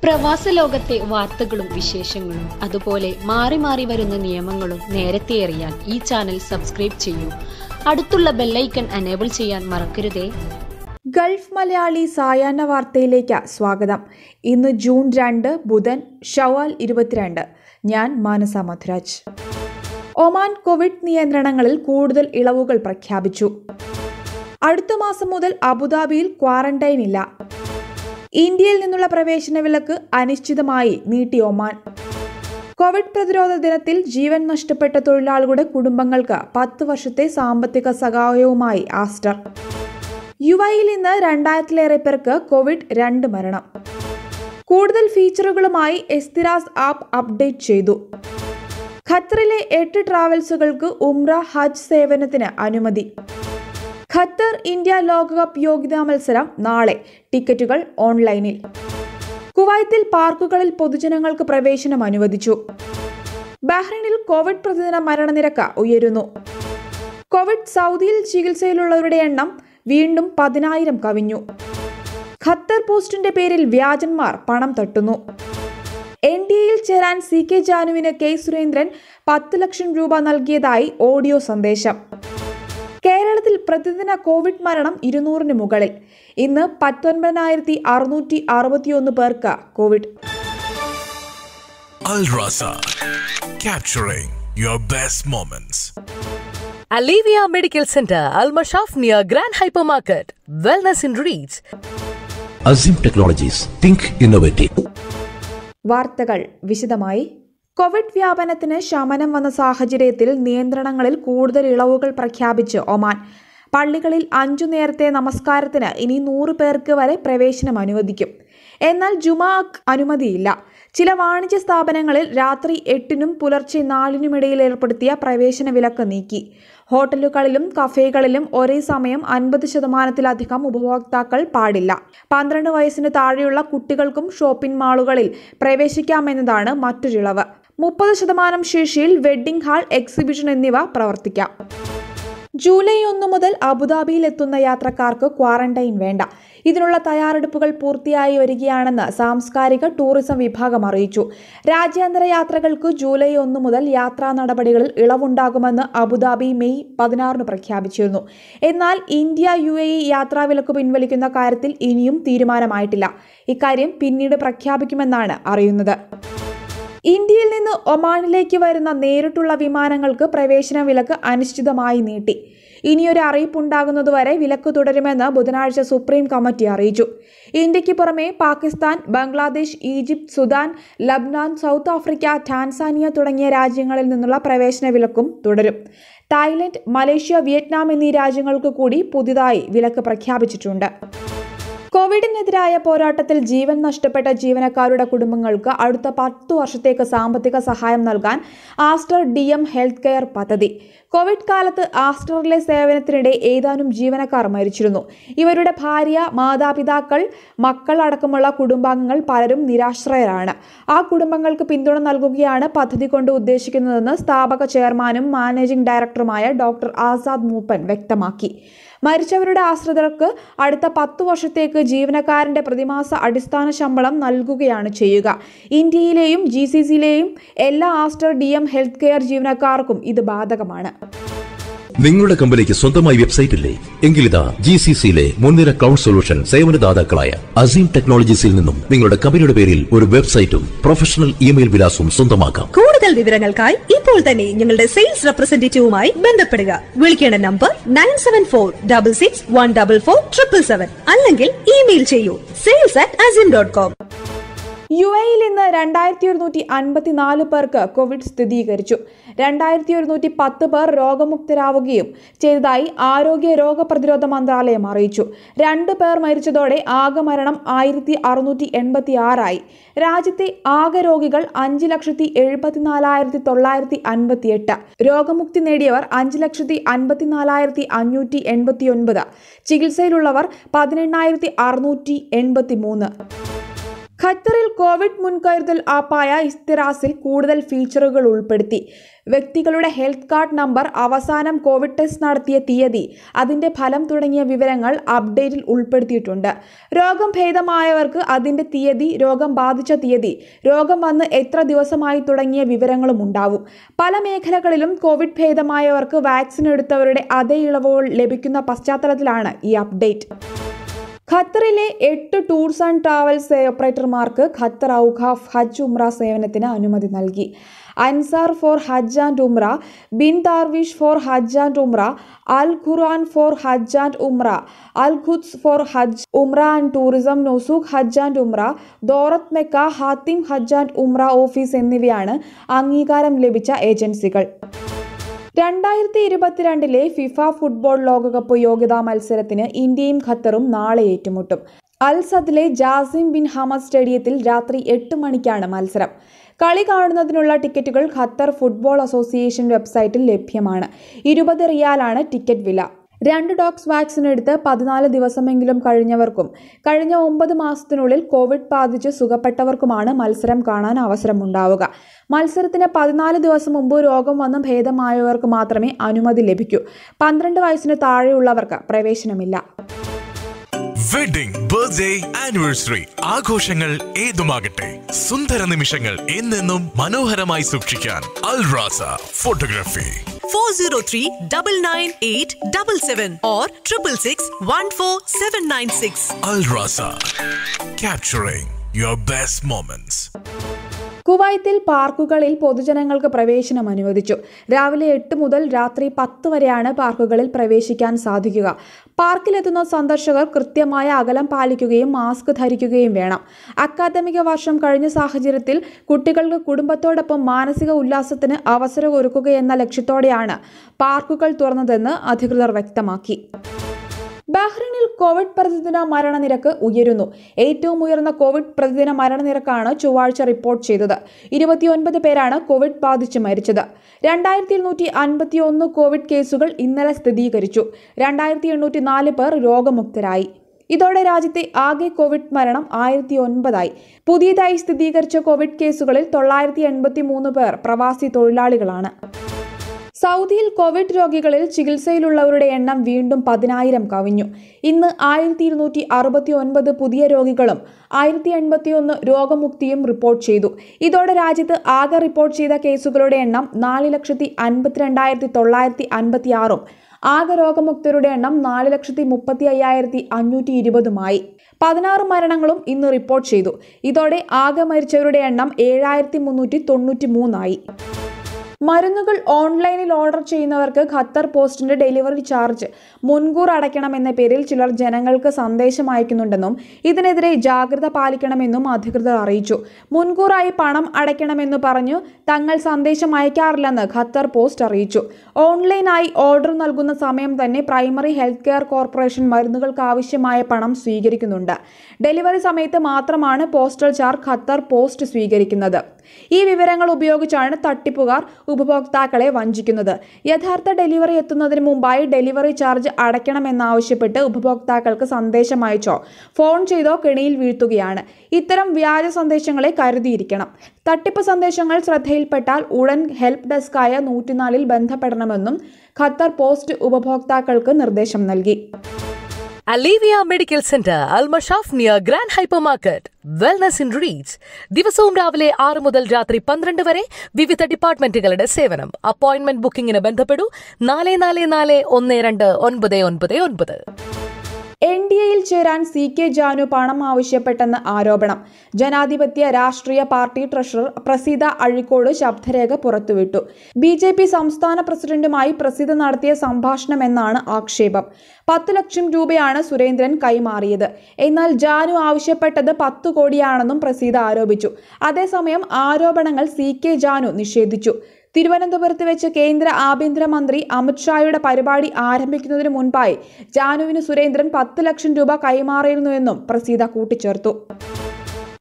പ്രവാസ ലോകത്തെ വാർത്തകളും വിശേഷങ്ങളും അതുപോലെ മാറി മാറി വരുന്ന നിയമങ്ങളും നേരത്തെ അറിയാൻ ഈ ചാനൽ സബ്സ്ക്രൈബ് ചെയ്യൂ അടുത്തുള്ള ബെല്ലൈക്കൺ അനേബിൾ ചെയ്യാൻ മറക്കരുതേ ഗൾഫ് മലയാളി സായാഹ്ന വാർത്തയിലേക്ക് സ്വാഗതം ഇന്ന് ജൂൺ രണ്ട് ബുധൻ ഷവാൽ ഇരുപത്തിരണ്ട് ഞാൻ മാനസ മധുരാജ് ഒമാൻ കോവിഡ് നിയന്ത്രണങ്ങളിൽ കൂടുതൽ ഇളവുകൾ പ്രഖ്യാപിച്ചു അടുത്ത മാസം മുതൽ അബുദാബിയിൽ ക്വാറന്റൈൻ ഇല്ല ഇന്ത്യയിൽ നിന്നുള്ള പ്രവേശന വിലക്ക് അനിശ്ചിതമായി നീട്ടി ഒമാൻ കോവിഡ് പ്രതിരോധ ദിനത്തിൽ ജീവൻ നഷ്ടപ്പെട്ട തൊഴിലാളികളുടെ കുടുംബങ്ങൾക്ക് പത്ത് വർഷത്തെ സാമ്പത്തിക സഹായവുമായി ആസ്റ്റർ യു ഐയിൽ ഇന്ന് രണ്ടായിരത്തിലേറെ പേർക്ക് കോവിഡ് രണ്ട് മരണം കൂടുതൽ ഫീച്ചറുകളുമായി എസ്തിരാസ് ആപ്പ് അപ്ഡേറ്റ് ചെയ്തു ഖത്തറിലെ എട്ട് ട്രാവൽസുകൾക്ക് ഉംറ ഹജ്ജ് സേവനത്തിന് അനുമതി ഖത്തർ ഇന്ത്യ ലോകകപ്പ് യോഗ്യതാ മത്സരം നാളെ ടിക്കറ്റുകൾ ഓൺലൈനിൽ കുവൈത്തിൽ പാർക്കുകളിൽ പൊതുജനങ്ങൾക്ക് പ്രവേശനം അനുവദിച്ചു ബഹ്റൈനിൽ കോവിഡ് പ്രതിദിന മരണനിരക്ക് ഉയരുന്നു കോവിഡ് സൗദിയിൽ ചികിത്സയിലുള്ളവരുടെ എണ്ണം വീണ്ടും പതിനായിരം കവിഞ്ഞു ഖത്തർ പോസ്റ്റിന്റെ പേരിൽ വ്യാജന്മാർ പണം തട്ടുന്നു എൻ ഡി എയിൽ ചേരാൻ സി കെ ജാനുവിന് കെ സുരേന്ദ്രൻ പത്ത് ലക്ഷം രൂപ നൽകിയതായി ഓഡിയോ സന്ദേശം കേരളത്തിൽ പ്രതിദിന കോവിഡ് മരണം ഇരുന്നൂറിന് മുകളിൽ ഇന്ന് പത്തൊൻപതിനായിരത്തി അറുന്നൂറ്റി അറുപത്തിയൊന്ന് പേർക്ക് Covid Al Rasa, capturing your best moments. Alivia Medical Center, Al Mashaf near Grand Hypermarket. Wellness in Reach. Azim Technologies. Think innovative. വാർത്തകൾ വിശദമായി കോവിഡ് വ്യാപനത്തിന് ശമനം വന്ന സാഹചര്യത്തിൽ നിയന്ത്രണങ്ങളിൽ കൂടുതൽ ഇളവുകൾ പ്രഖ്യാപിച്ച് ഒമാൻ പള്ളികളിൽ അഞ്ചു നേരത്തെ നമസ്കാരത്തിന് ഇനി നൂറ് പേർക്ക് വരെ പ്രവേശനം അനുവദിക്കും എന്നാൽ ജുമാക്ക് അനുമതിയില്ല ചില വാണിജ്യ സ്ഥാപനങ്ങളിൽ രാത്രി എട്ടിനും പുലർച്ചെ നാലിനുമിടയിൽ ഏർപ്പെടുത്തിയ പ്രവേശന വിലക്ക് നീക്കി ഹോട്ടലുകളിലും കഫേകളിലും ഒരേ സമയം അൻപത് ശതമാനത്തിലധികം ഉപഭോക്താക്കൾ പാടില്ല പന്ത്രണ്ട് വയസ്സിന് താഴെയുള്ള കുട്ടികൾക്കും ഷോപ്പിംഗ് മാളുകളിൽ പ്രവേശിക്കാമെന്നതാണ് മറ്റൊരിളവ് മുപ്പത് ശതമാനം ശേഷിയിൽ വെഡ്ഡിംഗ് ഹാൾ എക്സിബിഷൻ എന്നിവ പ്രവർത്തിക്കാം ജൂലൈ ഒന്ന് മുതൽ അബുദാബിയിൽ എത്തുന്ന യാത്രക്കാർക്ക് ക്വാറന്റൈൻ വേണ്ട ഇതിനുള്ള തയ്യാറെടുപ്പുകൾ പൂർത്തിയായി വരികയാണെന്ന് സാംസ്കാരിക ടൂറിസം വിഭാഗം അറിയിച്ചു രാജ്യാന്തര യാത്രകൾക്ക് ജൂലൈ ഒന്ന് മുതൽ യാത്രാ നടപടികളിൽ ഇളവുണ്ടാകുമെന്ന് അബുദാബി മെയ് പതിനാറിന് പ്രഖ്യാപിച്ചിരുന്നു എന്നാൽ ഇന്ത്യ യു എ ഇ യാത്രാവിലക്ക് പിൻവലിക്കുന്ന കാര്യത്തിൽ ഇനിയും തീരുമാനമായിട്ടില്ല ഇക്കാര്യം പിന്നീട് പ്രഖ്യാപിക്കുമെന്നാണ് അറിയുന്നത് ഇന്ത്യയിൽ നിന്ന് ഒമാനിലേക്ക് വരുന്ന നേരിട്ടുള്ള വിമാനങ്ങൾക്ക് പ്രവേശന വിലക്ക് അനിശ്ചിതമായി നീട്ടി ഇനിയൊരു അറിയിപ്പുണ്ടാകുന്നതുവരെ വിലക്ക് തുടരുമെന്ന് ബുധനാഴ്ച സുപ്രീം കമ്മിറ്റി അറിയിച്ചു ഇന്ത്യക്ക് പുറമെ പാകിസ്ഥാൻ ബംഗ്ലാദേശ് ഈജിപ്ത് സുഡാൻ ലബ്നാൻ സൗത്ത് ആഫ്രിക്ക ടാൻസാനിയ തുടങ്ങിയ രാജ്യങ്ങളിൽ നിന്നുള്ള പ്രവേശന വിലക്കും തുടരും തായ്ലൻഡ് മലേഷ്യ വിയറ്റ്നാം എന്നീ രാജ്യങ്ങൾക്ക് കൂടി പുതിയതായി വിലക്ക് പ്രഖ്യാപിച്ചിട്ടുണ്ട് കോവിഡിനെതിരായ പോരാട്ടത്തിൽ ജീവൻ നഷ്ടപ്പെട്ട ജീവനക്കാരുടെ കുടുംബങ്ങൾക്ക് അടുത്ത പത്തു വർഷത്തേക്ക് സാമ്പത്തിക സഹായം നൽകാൻ Aster D M health care പദ്ധതി കോവിഡ് കാലത്ത് ആസ്റ്ററിലെ സേവനത്തിനിടെ ഏതാനും ജീവനക്കാർ മരിച്ചിരുന്നു ഇവരുടെ ഭാര്യ മാതാപിതാക്കൾ മക്കൾ അടക്കമുള്ള കുടുംബാംഗങ്ങൾ പലരും നിരാശ്രയരാണ് ആ കുടുംബങ്ങൾക്ക് പിന്തുണ നൽകുകയാണ് പദ്ധതി കൊണ്ട് ഉദ്ദേശിക്കുന്നതെന്ന് സ്ഥാപക ചെയർമാനും മാനേജിംഗ് ഡയറക്ടറുമായ ഡോക്ടർ ആസാദ് മൂപ്പൻ വ്യക്തമാക്കി മരിച്ചവരുടെ ആശ്രിതർക്ക് അടുത്ത പത്തു വർഷത്തേക്ക് ജീവനക്കാരന്റെ പ്രതിമാസ അടിസ്ഥാന ശമ്പളം നൽകുകയാണ് ചെയ്യുക ഇന്ത്യയിലെയും ജി സി സിയിലെയും എല്ലാ Aster D M health care ജീവനക്കാർക്കും ഇത് ബാധകമാണ് നിങ്ങളുടെ കമ്പനിക്ക് സ്വന്തമായി വെബ്സൈറ്റ് ഇല്ലേ എങ്കിലിതാ ജി സി സിയിലെ മുൻനിര ക്ലൗഡ് സൊല്യൂഷൻ സേവനദാതാക്കളായ അസീം ടെക്നോളജീസിൽ നിന്നും നിങ്ങളുടെ കമ്പനിയുടെ പേരിൽ ഒരു വെബ്സൈറ്റും പ്രൊഫഷണൽ ഇമെയിൽ വിലാസവും സ്വന്തമാക്കാം കൂടുതൽ വിവരങ്ങൾക്കായി ഇപ്പോൾ തന്നെ ഞങ്ങളുടെ സെയിൽസ് റെപ്രസെന്റേറ്റീവുമായി ബന്ധപ്പെടുക വിളിക്കേണ്ട number nine seven four double six one double four triple seven അല്ലെങ്കിൽ ഇമെയിൽ ചെയ്യൂ sales at Azeem dot com U എയിൽ ഇന്ന് രണ്ടായിരത്തി ഒരുന്നൂറ്റി അൻപത്തിനാല് പേർക്ക് കോവിഡ് സ്ഥിരീകരിച്ചു രണ്ടായിരത്തി ഒരുന്നൂറ്റി പത്ത് പേർ രോഗമുക്തരാവുകയും ചെയ്തതായി ആരോഗ്യ രോഗപ്രതിരോധ മന്ത്രാലയം അറിയിച്ചു രണ്ട് പേർ മരിച്ചതോടെ ആകെ മരണം ആയിരത്തി അറുന്നൂറ്റി എൺപത്തി ആറായി രാജ്യത്തെ ആകെ രോഗികൾ അഞ്ച് ലക്ഷത്തി എഴുപത്തിനാലായിരത്തി തൊള്ളായിരത്തി അൻപത്തി എട്ട് രോഗമുക്തി നേടിയവർ അഞ്ച് ലക്ഷത്തി അൻപത്തിനാലായിരത്തി അഞ്ഞൂറ്റി എൺപത്തി ഒൻപത് ചികിത്സയിലുള്ളവർ പതിനെണ്ണായിരത്തി അറുന്നൂറ്റി എൺപത്തി മൂന്ന് ഖത്തറിൽ കോവിഡ് മുൻകരുതൽ ആപ്പായ ഇസ്തിറാസിൽ കൂടുതൽ ഫീച്ചറുകൾ ഉൾപ്പെടുത്തി വ്യക്തികളുടെ ഹെൽത്ത് കാർഡ് നമ്പർ അവസാനം കോവിഡ് ടെസ്റ്റ് നടത്തിയ തീയതി അതിന്റെ ഫലം തുടങ്ങിയ വിവരങ്ങൾ അപ്ഡേറ്റിൽ ഉൾപ്പെടുത്തിയിട്ടുണ്ട് രോഗം ഭേദമായവർക്ക് അതിന്റെ തീയതി രോഗം ബാധിച്ച തീയതി രോഗം വന്ന് എത്ര ദിവസമായി തുടങ്ങിയ വിവരങ്ങളും ഉണ്ടാവും പല മേഖലകളിലും കോവിഡ് ഭേദമായവർക്ക് വാക്സിൻ എടുത്തവരുടെ അതേ ഇളവുകൾ ലഭിക്കുന്ന പശ്ചാത്തലത്തിലാണ് ഈ അപ്ഡേറ്റ് ഖത്തറിലെ എട്ട് ടൂർസ് ആൻഡ് ട്രാവൽസ് ഓപ്പറേറ്റർമാർക്ക് ഖത്തർ ഔഖാഫ് ഹജ്ജ് ഉംറ സേവനത്തിന് അനുമതി നൽകി Ansar for Hajj and Umrah bin Darwish for Hajj and Umrah Al Quran for Hajj and Umrah Al Quds for Hajj Umrah and tourism Nusuk Hajj and Umrah Dorrat Mecca Hatim Hajj and Umrah office എന്നിവയാണ് അംഗീകാരം ലഭിച്ച ഏജൻസികൾ രണ്ടായിരത്തി ഇരുപത്തിരണ്ടിലെ FIFA football ലോകകപ്പ് യോഗ്യതാ മത്സരത്തിന് ഇന്ത്യയും ഖത്തറും നാളെ ഏറ്റുമുട്ടും അൽ സദിലെ ജാസിം ബിൻ ഹമദ് സ്റ്റേഡിയത്തിൽ രാത്രി എട്ട് മണിക്കാണ് മത്സരം കളി കാണുന്നതിനുള്ള ടിക്കറ്റുകൾ ഖത്തർ ഫുട്ബോൾ അസോസിയേഷൻ വെബ്സൈറ്റിൽ ലഭ്യമാണ് ഇരുപത് റിയാലാണ് ടിക്കറ്റ് വില രണ്ട് ഡോക്സ് വാക്സിൻ എടുത്ത് പതിനാല് ദിവസമെങ്കിലും കഴിഞ്ഞവർക്കും കഴിഞ്ഞ ഒമ്പത് മാസത്തിനുള്ളിൽ കോവിഡ് ബാധിച്ച് സുഖപ്പെട്ടവർക്കുമാണ് മത്സരം കാണാൻ അവസരമുണ്ടാവുക മത്സരത്തിന് പതിനാല് ദിവസം മുമ്പ് രോഗം വന്ന് ഭേദമായവർക്ക് മാത്രമേ അനുമതി ലഭിക്കൂ പന്ത്രണ്ട് വയസ്സിന് താഴെയുള്ളവർക്ക് പ്രവേശനമില്ല വെഡിംഗ് ബർത്ത്ഡേ ആനിവേഴ്സറി ആഘോഷങ്ങൾ ഏതുമാകട്ടെ സുന്ദര നിമിഷങ്ങൾ എന്നെന്നും മനോഹരമായി സൂക്ഷിക്കാൻ Alrasa photography 403 998 77 or 666 14796. Alrasa capturing your best moments കുവൈത്തിൽ പാർക്കുകളിൽ പൊതുജനങ്ങൾക്ക് പ്രവേശനം അനുവദിച്ചു രാവിലെ എട്ട് മുതൽ രാത്രി പത്ത് വരെയാണ് പാർക്കുകളിൽ പ്രവേശിക്കാൻ സാധിക്കുക പാർക്കിലെത്തുന്ന സന്ദർശകർ കൃത്യമായ അകലം പാലിക്കുകയും മാസ്ക് ധരിക്കുകയും വേണം അക്കാദമിക വർഷം കഴിഞ്ഞ സാഹചര്യത്തിൽ കുട്ടികൾക്ക് കുടുംബത്തോടൊപ്പം മാനസിക ഉല്ലാസത്തിന് അവസരം ഒരുക്കുകയെന്ന ലക്ഷ്യത്തോടെയാണ് പാർക്കുകൾ തുറന്നതെന്ന് അധികൃതർ വ്യക്തമാക്കി ബഹ്റിനിൽ കോവിഡ് പ്രതിദിന മരണനിരക്ക് ഉയരുന്നു ഏറ്റവും ഉയർന്ന കോവിഡ് പ്രതിദിന മരണനിരക്കാണ് ചൊവ്വാഴ്ച റിപ്പോർട്ട് ചെയ്തത് ഇരുപത്തിയൊൻപത് പേരാണ് കോവിഡ് ബാധിച്ച് മരിച്ചത് രണ്ടായിരത്തി എണ്ണൂറ്റി അൻപത്തി ഒന്ന് കോവിഡ് കേസുകൾ ഇന്നലെ സ്ഥിരീകരിച്ചു രണ്ടായിരത്തി എണ്ണൂറ്റി നാല് പേർ രോഗമുക്തരായി ഇതോടെ രാജ്യത്തെ ആകെ കോവിഡ് മരണം ആയിരത്തി ഒൻപതായി പുതിയതായി സ്ഥിരീകരിച്ച കോവിഡ് കേസുകളിൽ തൊള്ളായിരത്തി എൺപത്തി മൂന്ന് പേർ പ്രവാസി തൊഴിലാളികളാണ് സൗദിയിൽ കോവിഡ് രോഗികളിൽ ചികിത്സയിലുള്ളവരുടെ എണ്ണം വീണ്ടും പതിനായിരം കവിഞ്ഞു ഇന്ന് ആയിരത്തി ഇരുന്നൂറ്റി അറുപത്തി ഒൻപത് പുതിയ രോഗികളും ആയിരത്തി എൺപത്തി ഒന്ന് രോഗമുക്തിയും റിപ്പോർട്ട് ചെയ്തു ഇതോടെ രാജ്യത്ത് ആകെ റിപ്പോർട്ട് ചെയ്ത കേസുകളുടെ എണ്ണം നാല് ലക്ഷത്തി അൻപത്തിരണ്ടായിരത്തി തൊള്ളായിരത്തി അൻപത്തി ആറും ആകെ രോഗമുക്തരുടെ എണ്ണം നാല് ലക്ഷത്തി മുപ്പത്തി അയ്യായിരത്തി അഞ്ഞൂറ്റി ഇരുപതുമായി പതിനാറ് മരണങ്ങളും ഇന്ന് റിപ്പോർട്ട് ചെയ്തു ഇതോടെ ആകെ മരിച്ചവരുടെ എണ്ണം ഏഴായിരത്തി മുന്നൂറ്റി തൊണ്ണൂറ്റി മൂന്നായി മരുന്നുകൾ ഓൺലൈനിൽ ഓർഡർ ചെയ്യുന്നവർക്ക് ഖത്തർ പോസ്റ്റിന്റെ ഡെലിവറി ചാർജ് മുൻകൂർ അടയ്ക്കണമെന്ന പേരിൽ ചിലർ ജനങ്ങൾക്ക് സന്ദേശം അയക്കുന്നുണ്ടെന്നും ഇതിനെതിരെ ജാഗ്രത പാലിക്കണമെന്നും അധികൃതർ അറിയിച്ചു മുൻകൂറായി പണം അടയ്ക്കണമെന്ന് പറഞ്ഞു തങ്ങൾ സന്ദേശം അയക്കാറില്ലെന്ന് ഖത്തർ പോസ്റ്റ് അറിയിച്ചു ഓൺലൈനായി ഓർഡർ നൽകുന്ന സമയം തന്നെ പ്രൈമറി ഹെൽത്ത് കെയർ കോർപ്പറേഷൻ മരുന്നുകൾക്ക് ആവശ്യമായ പണം സ്വീകരിക്കുന്നുണ്ട് ഡെലിവറി സമയത്ത് മാത്രമാണ് പോസ്റ്റൽ ചാർജ് ഖത്തർ പോസ്റ്റ് സ്വീകരിക്കുന്നത് ഈ വിവരങ്ങൾ ഉപയോഗിച്ചാണ് തട്ടിപ്പുകാർ ഉപഭോക്താക്കളെ വഞ്ചിക്കുന്നത് യഥാർത്ഥ ഡെലിവറി എത്തുന്നതിന് മുമ്പായി ഡെലിവറി ചാർജ് അടയ്ക്കണമെന്നാവശ്യപ്പെട്ട് ഉപഭോക്താക്കൾക്ക് സന്ദേശം അയച്ചോ ഫോൺ ചെയ്തോ കെണിയിൽ വീഴ്ത്തുകയാണ് ഇത്തരം വ്യാജ സന്ദേശങ്ങളെ കരുതിയിരിക്കണം തട്ടിപ്പ് സന്ദേശങ്ങൾ ശ്രദ്ധയിൽപ്പെട്ടാൽ ഉടൻ ഹെൽപ്പ് ഡെസ്കായ നൂറ്റിനാലിൽ ബന്ധപ്പെടണമെന്നും ഖത്തർ പോസ്റ്റ് ഉപഭോക്താക്കൾക്ക് നിർദ്ദേശം നൽകി Alivia medical centre Al Mashaf near Grand hypermarket wellness in reach ദിവസവും രാവിലെ ആറ് മുതൽ രാത്രി പന്ത്രണ്ട് വരെ വിവിധ ഡിപ്പാർട്ട്മെന്റുകളുടെ സേവനം അപ്പോയിന്റ്മെന്റ് ബുക്കിംഗിന് ബന്ധപ്പെടൂ നാല് നാല് നാല് ഒന്ന് രണ്ട് ഒൻപത് ഒൻപത് ഒൻപത് എൻ ഡി എയിൽ ചേരാൻ സി കെ ജാനു പണം ആവശ്യപ്പെട്ടെന്ന് ആരോപണം ജനാധിപത്യ രാഷ്ട്രീയ പാർട്ടി ട്രഷറർ പ്രസീത അഴിക്കോട് ശബ്ദരേഖ പുറത്തുവിട്ടു ബി ജെ പി സംസ്ഥാന പ്രസിഡന്റുമായി പ്രസീത നടത്തിയ സംഭാഷണമെന്നാണ് ആക്ഷേപം പത്ത് ലക്ഷം രൂപയാണ് സുരേന്ദ്രൻ കൈമാറിയത് എന്നാൽ ജാനു ആവശ്യപ്പെട്ടത് പത്ത് കോടിയാണെന്നും പ്രസീത ആരോപിച്ചു അതേസമയം ആരോപണങ്ങൾ സി കെ ജാനു നിഷേധിച്ചു തിരുവനന്തപുരത്ത് വെച്ച് കേന്ദ്ര ആഭ്യന്തരമന്ത്രി അമിത്ഷായുടെ പരിപാടി ആരംഭിക്കുന്നതിന് മുൻപായി ജാനുവിന് സുരേന്ദ്രൻ പത്ത് ലക്ഷം രൂപ കൈമാറിയിരുന്നുവെന്നും പ്രസീത കൂട്ടിച്ചേർത്തു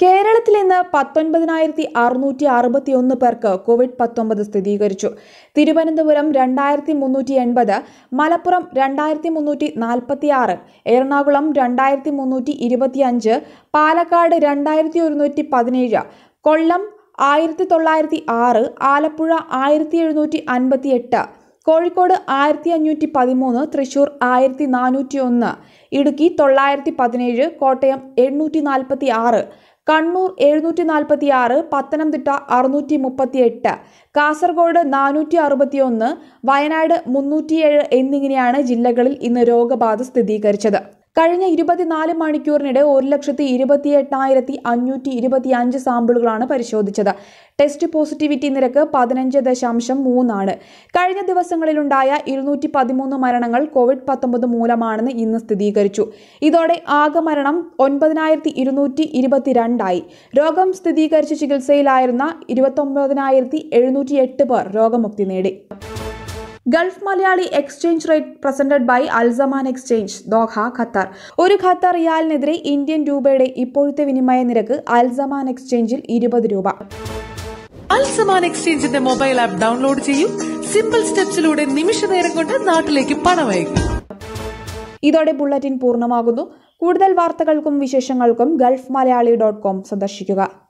കേരളത്തിൽ ഇന്ന് പത്തൊൻപതിനായിരത്തി അറുന്നൂറ്റി അറുപത്തി ഒന്ന് പേർക്ക് കോവിഡ് പത്തൊമ്പത് സ്ഥിരീകരിച്ചു തിരുവനന്തപുരം രണ്ടായിരത്തി മുന്നൂറ്റി എൺപത് മലപ്പുറം രണ്ടായിരത്തി മുന്നൂറ്റി നാൽപ്പത്തി ആറ് എറണാകുളം രണ്ടായിരത്തി മുന്നൂറ്റി ഇരുപത്തിയഞ്ച് പാലക്കാട് രണ്ടായിരത്തി ഒരുന്നൂറ്റി പതിനേഴ് കൊല്ലം ആയിരത്തി തൊള്ളായിരത്തി ആറ് ആലപ്പുഴ ആയിരത്തി എഴുന്നൂറ്റി അൻപത്തി എട്ട് കോഴിക്കോട് ആയിരത്തി അഞ്ഞൂറ്റി പതിമൂന്ന് തൃശൂർ ആയിരത്തി നാനൂറ്റി ഒന്ന് ഇടുക്കി തൊള്ളായിരത്തി പതിനേഴ് കോട്ടയം എണ്ണൂറ്റി നാൽപ്പത്തി ആറ് കണ്ണൂർ എഴുന്നൂറ്റി നാൽപ്പത്തി ആറ് പത്തനംതിട്ട അറുന്നൂറ്റി മുപ്പത്തി എട്ട് കാസർഗോഡ് നാനൂറ്റി അറുപത്തി ഒന്ന് വയനാട് മുന്നൂറ്റിയേഴ് എന്നിങ്ങനെയാണ് ജില്ലകളിൽ ഇന്ന് രോഗബാധ സ്ഥിരീകരിച്ചത് കഴിഞ്ഞ ഇരുപത്തിനാല് മണിക്കൂറിനിടെ ഒരു ലക്ഷത്തി ഇരുപത്തി എട്ടായിരത്തി അഞ്ഞൂറ്റി ഇരുപത്തി അഞ്ച് സാമ്പിളുകളാണ് പരിശോധിച്ചത് ടെസ്റ്റ് പോസിറ്റിവിറ്റി നിരക്ക് പതിനഞ്ച് ദശാംശം മൂന്നാണ് കഴിഞ്ഞ ദിവസങ്ങളിലുണ്ടായ ഇരുന്നൂറ്റി പതിമൂന്ന് മരണങ്ങൾ കോവിഡ് പത്തൊമ്പത് മൂലമാണെന്ന് ഇന്ന് സ്ഥിരീകരിച്ചു ഇതോടെ ആകെ മരണം ഒൻപതിനായിരത്തി ഇരുന്നൂറ്റി ഇരുപത്തിരണ്ടായി രോഗം സ്ഥിരീകരിച്ച് ചികിത്സയിലായിരുന്ന ഇരുപത്തൊമ്പതിനായിരത്തി എഴുന്നൂറ്റി എട്ട് പേർ രോഗമുക്തി നേടി Gulf Malayali exchange rate presented by Al Zaman exchange Doha Qatar ഒരു ഖത്തർ റിയാലിനെതിരെ ഇന്ത്യൻ രൂപയുടെ ഇപ്പോഴത്തെ വിനിമയ നിരക്ക് അൽസമാൻ എക്സ്ചേഞ്ചിൽ ഇരുപത് രൂപ അൽസമാൻ എക്സ്ചേഞ്ചിന്റെ മൊബൈൽ ആപ്പ് ഡൗൺലോഡ് ചെയ്യൂ സിമ്പിൾ സ്റ്റെപ്സിലൂടെ നിമിഷ നേരം കൊണ്ട് നാട്ടിലേക്ക് പണം അയക്കും ഇതോടെ ബുള്ളറ്റിൻ പൂർണ്ണമാകുന്നു കൂടുതൽ വാർത്തകൾക്കും വിശേഷങ്ങൾക്കും ഗൾഫ് മലയാളി ഡോട്ട് കോം സന്ദർശിക്കുക